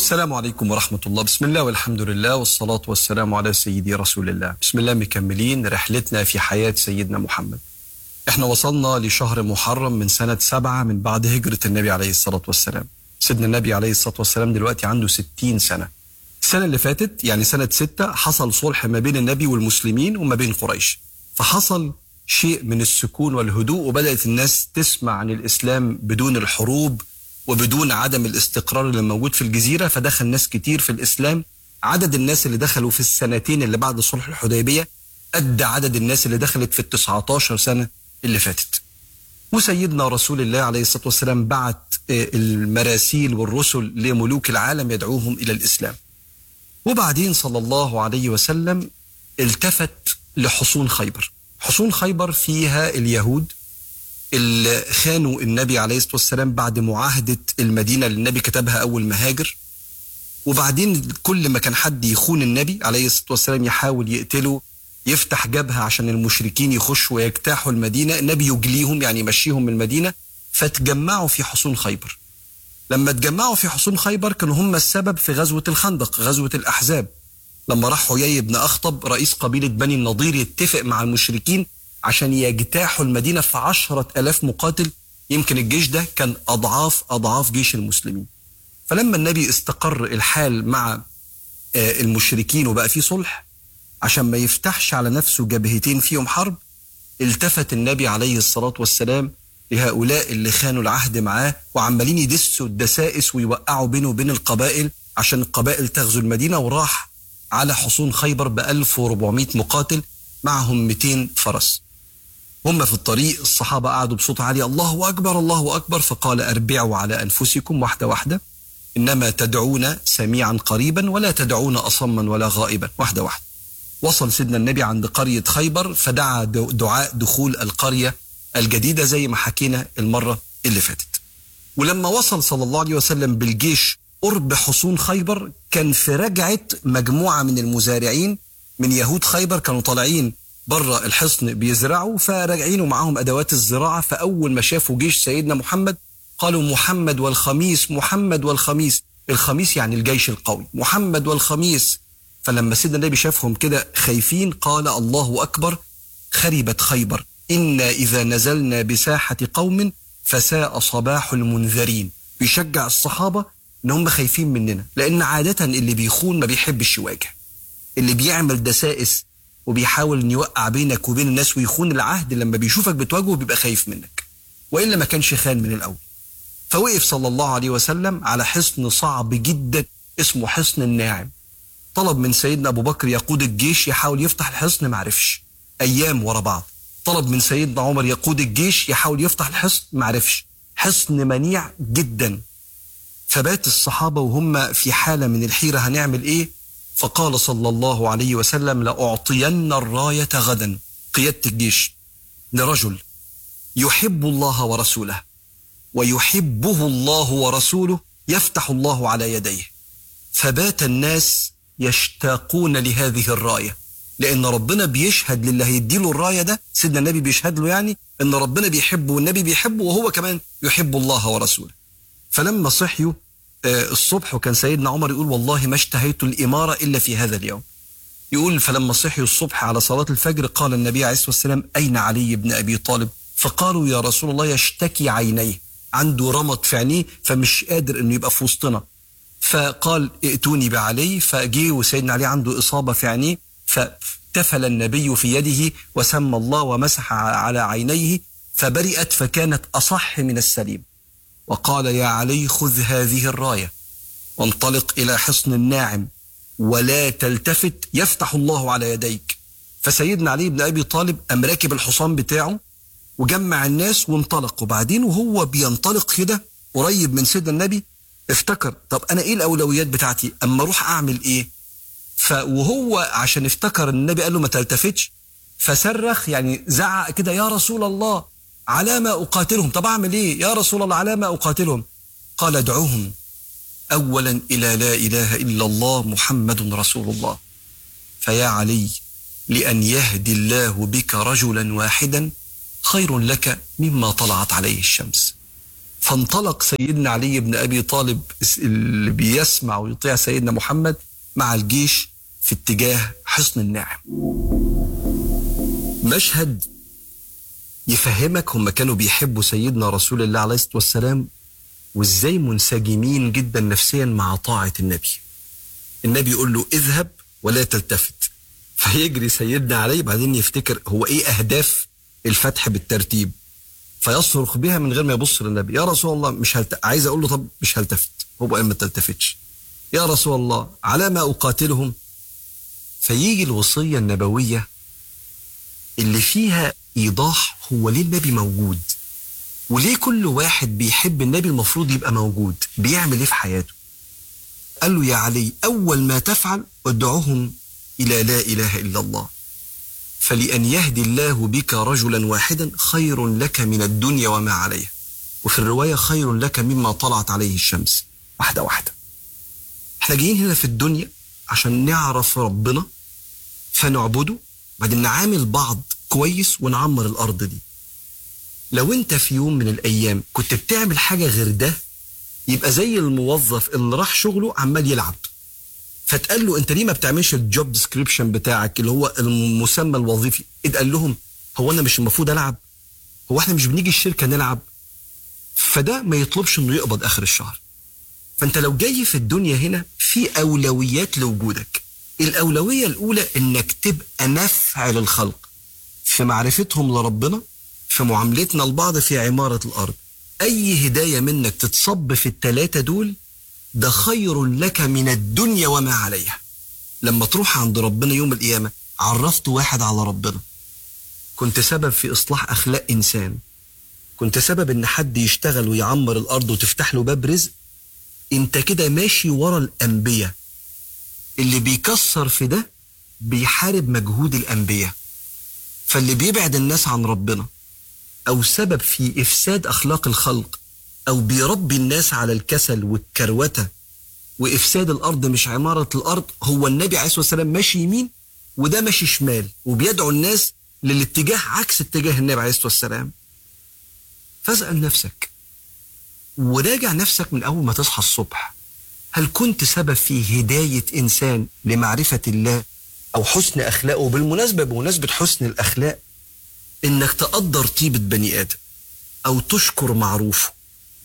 السلام عليكم ورحمة الله بسم الله والحمد لله والصلاة والسلام على سيدي رسول الله بسم الله مكملين رحلتنا في حياة سيدنا محمد احنا وصلنا لشهر محرم من سنة سبعة من بعد هجرة النبي عليه الصلاة والسلام سيدنا النبي عليه الصلاة والسلام دلوقتي عنده ستين سنة السنة اللي فاتت يعني سنة ستة حصل صلح ما بين النبي والمسلمين وما بين قريش فحصل شيء من السكون والهدوء وبدأت الناس تسمع عن الإسلام بدون الحروب وبدون عدم الاستقرار اللي موجود في الجزيرة فدخل ناس كتير في الإسلام عدد الناس اللي دخلوا في السنتين اللي بعد صلح الحديبية قد عدد الناس اللي دخلت في ال 19 سنة اللي فاتت وسيدنا رسول الله عليه الصلاة والسلام بعت المراسيل والرسل لملوك العالم يدعوهم إلى الإسلام وبعدين صلى الله عليه وسلم التفت لحصون خيبر حصون خيبر فيها اليهود اللي خانوا النبي عليه الصلاة والسلام بعد معاهدة المدينة اللي النبي كتبها أول ما هاجر وبعدين كل ما كان حد يخون النبي عليه الصلاة والسلام يحاول يقتله يفتح جبهة عشان المشركين يخشوا ويجتاحوا المدينة النبي يجليهم يعني يمشيهم من المدينة فتجمعوا في حصون خيبر لما اتجمعوا في حصون خيبر كانوا هم السبب في غزوة الخندق غزوة الأحزاب لما راح حيي بن أخطب رئيس قبيلة بني النضير يتفق مع المشركين عشان يجتاحوا المدينة في عشرة ألاف مقاتل يمكن الجيش ده كان أضعاف أضعاف جيش المسلمين فلما النبي استقر الحال مع المشركين وبقى في صلح عشان ما يفتحش على نفسه جبهتين فيهم حرب التفت النبي عليه الصلاة والسلام لهؤلاء اللي خانوا العهد معاه وعمالين يدسوا الدسائس ويوقعوا بينه وبين القبائل عشان القبائل تغزو المدينة وراح على حصون خيبر ب 1400 مقاتل معهم 200 فرس هم في الطريق الصحابة قعدوا بصوت عالي الله أكبر الله أكبر فقال أربعوا على أنفسكم واحدة واحدة إنما تدعون سميعا قريبا ولا تدعون أصما ولا غائبا واحدة واحدة وصل سيدنا النبي عند قرية خيبر فدعا دعاء دخول القرية الجديدة زي ما حكينا المرة اللي فاتت ولما وصل صلى الله عليه وسلم بالجيش قرب حصون خيبر كان في رجعة مجموعة من المزارعين من يهود خيبر كانوا طالعين بره الحصن بيزرعوا فراجعين ومعاهم ادوات الزراعه فاول ما شافوا جيش سيدنا محمد قالوا محمد والخميس محمد والخميس الخميس يعني الجيش القوي محمد والخميس فلما سيدنا النبي شافهم كده خايفين قال الله اكبر خربت خيبر انا اذا نزلنا بساحه قوم فساء صباح المنذرين بيشجع الصحابه ان هم خايفين مننا لان عاده اللي بيخون ما بيحبش يواجه اللي بيعمل دسائس وبيحاول ان يوقع بينك وبين الناس ويخون العهد لما بيشوفك بتواجهه بيبقى خايف منك والا ما كانش خان من الاول فوقف صلى الله عليه وسلم على حصن صعب جدا اسمه حصن الناعم طلب من سيدنا ابو بكر يقود الجيش يحاول يفتح الحصن ما عرفش ايام ورا بعض طلب من سيدنا عمر يقود الجيش يحاول يفتح الحصن ما عرفش حصن منيع جدا فبات الصحابه وهم في حاله من الحيره هنعمل ايه فقال صلى الله عليه وسلم لأعطين الراية غدا قيادة الجيش لرجل يحب الله ورسوله ويحبه الله ورسوله يفتح الله على يديه فبات الناس يشتاقون لهذه الراية لأن ربنا بيشهد للي هيديله الراية ده سيدنا النبي بيشهد له يعني أن ربنا بيحبه والنبي بيحبه وهو كمان يحب الله ورسوله فلما صحيوا الصبح وكان سيدنا عمر يقول والله ما اشتهيت الإمارة إلا في هذا اليوم يقول فلما صحيوا الصبح على صلاة الفجر قال النبي عليه الصلاة والسلام أين علي بن أبي طالب فقالوا يا رسول الله يشتكي عينيه عنده رمط في عينيه فمش قادر انه يبقى في وسطنا فقال ائتوني بعلي فجه وسيدنا علي عنده إصابة في عينيه فتفل النبي في يده وسمى الله ومسح على عينيه فبرئت فكانت أصح من السليم وقال يا علي خذ هذه الرايه وانطلق الى حصن الناعم ولا تلتفت يفتح الله على يديك فسيدنا علي بن ابي طالب قام راكب الحصان بتاعه وجمع الناس وانطلق وبعدين وهو بينطلق كده قريب من سيدنا النبي افتكر طب انا ايه الاولويات بتاعتي اما اروح اعمل ايه فوهو عشان افتكر النبي قال له ما تلتفتش فصرخ يعني زعق كده يا رسول الله على ما أقاتلهم طب أعمل إيه يا رسول الله على ما أقاتلهم قال ادعوهم أولا إلى لا إله إلا الله محمد رسول الله فيا علي لأن يهدي الله بك رجلا واحدا خير لك مما طلعت عليه الشمس فانطلق سيدنا علي بن ابي طالب اللي بيسمع ويطيع سيدنا محمد مع الجيش في اتجاه حصن الناعم. مشهد يفهمك هم كانوا بيحبوا سيدنا رسول الله عليه الصلاه والسلام وازاي منسجمين جدا نفسيا مع طاعه النبي. النبي يقول له اذهب ولا تلتفت. فيجري سيدنا علي بعدين يفتكر هو ايه اهداف الفتح بالترتيب فيصرخ بها من غير ما يبص للنبي يا رسول الله مش هلت... عايز اقول له طب مش هلتفت هو قال ما تلتفتش يا رسول الله على ما اقاتلهم فيجي الوصيه النبويه اللي فيها ايضاح هو ليه النبي موجود وليه كل واحد بيحب النبي المفروض يبقى موجود بيعمل ايه في حياته قال له يا علي اول ما تفعل ادعوهم الى لا اله الا الله فلأن يهدي الله بك رجلا واحدا خير لك من الدنيا وما عليها وفي الرواية خير لك مما طلعت عليه الشمس واحدة واحدة احنا جايين هنا في الدنيا عشان نعرف ربنا فنعبده بعدين نعامل بعض كويس ونعمر الأرض دي لو انت في يوم من الأيام كنت بتعمل حاجة غير ده يبقى زي الموظف اللي راح شغله عمال يلعب فتقال له انت ليه ما بتعملش الجوب ديسكريبشن بتاعك اللي هو المسمى الوظيفي اتقال لهم هو انا مش المفروض العب هو احنا مش بنيجي الشركه نلعب فده ما يطلبش انه يقبض اخر الشهر فانت لو جاي في الدنيا هنا في اولويات لوجودك الاولويه الاولى انك تبقى نفع للخلق في معرفتهم لربنا في معاملتنا لبعض في عماره الارض اي هدايه منك تتصب في الثلاثه دول ده خير لك من الدنيا وما عليها لما تروح عند ربنا يوم القيامة عرفت واحد على ربنا كنت سبب في إصلاح أخلاق إنسان كنت سبب إن حد يشتغل ويعمر الأرض وتفتح له باب رزق أنت كده ماشي ورا الأنبياء اللي بيكسر في ده بيحارب مجهود الأنبياء فاللي بيبعد الناس عن ربنا أو سبب في إفساد أخلاق الخلق أو بيربي الناس على الكسل والكروتة وإفساد الأرض مش عمارة الأرض هو النبي عليه الصلاة والسلام ماشي يمين وده ماشي شمال وبيدعو الناس للاتجاه عكس اتجاه النبي عليه الصلاة والسلام فاسأل نفسك وراجع نفسك من أول ما تصحى الصبح هل كنت سبب في هداية إنسان لمعرفة الله أو حسن أخلاقه بالمناسبة بمناسبة حسن الأخلاق إنك تقدر طيبة بني آدم أو تشكر معروفه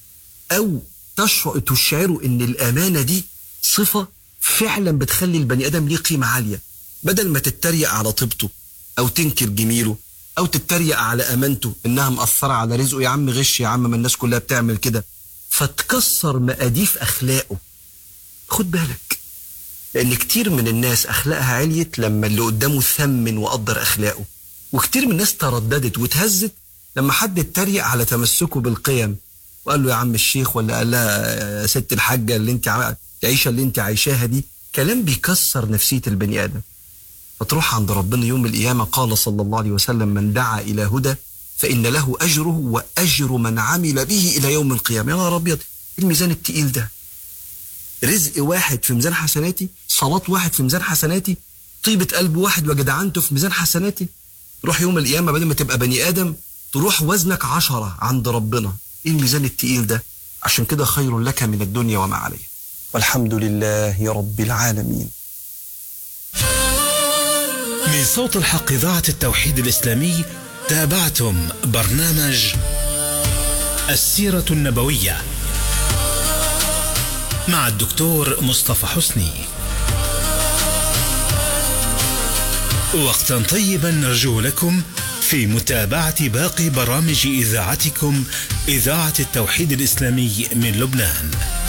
أو تشعر تشعره إن الأمانة دي صفة فعلا بتخلي البني آدم ليه قيمة عالية بدل ما تتريق على طيبته أو تنكر جميله أو تتريق على أمانته إنها مأثرة على رزقه يا عم غش يا عم ما الناس كلها بتعمل كده فتكسر مقاديف أخلاقه خد بالك لأن كتير من الناس أخلاقها عليت لما اللي قدامه ثمن وقدر أخلاقه وكتير من الناس ترددت وتهزت لما حد اتريق على تمسكه بالقيم وقال له يا عم الشيخ ولا قال لها يا ست الحاجه اللي انت عم... العيشه اللي انت عايشاها دي كلام بيكسر نفسيه البني ادم فتروح عند ربنا يوم القيامه قال صلى الله عليه وسلم من دعا الى هدى فان له اجره واجر من عمل به الى يوم القيامه يا نهار ابيض الميزان التقيل ده رزق واحد في ميزان حسناتي صلاة واحد في ميزان حسناتي طيبة قلب واحد وجدعنته في ميزان حسناتي روح يوم القيامة بدل ما تبقى بني آدم تروح وزنك عشرة عند ربنا ايه الميزان التقيل ده عشان كده خير لك من الدنيا وما عليها والحمد لله رب العالمين من صوت الحق إذاعة التوحيد الإسلامي تابعتم برنامج السيرة النبوية مع الدكتور مصطفى حسني وقتا طيبا نرجو لكم في متابعة باقي برامج إذاعتكم إذاعة التوحيد الإسلامي من لبنان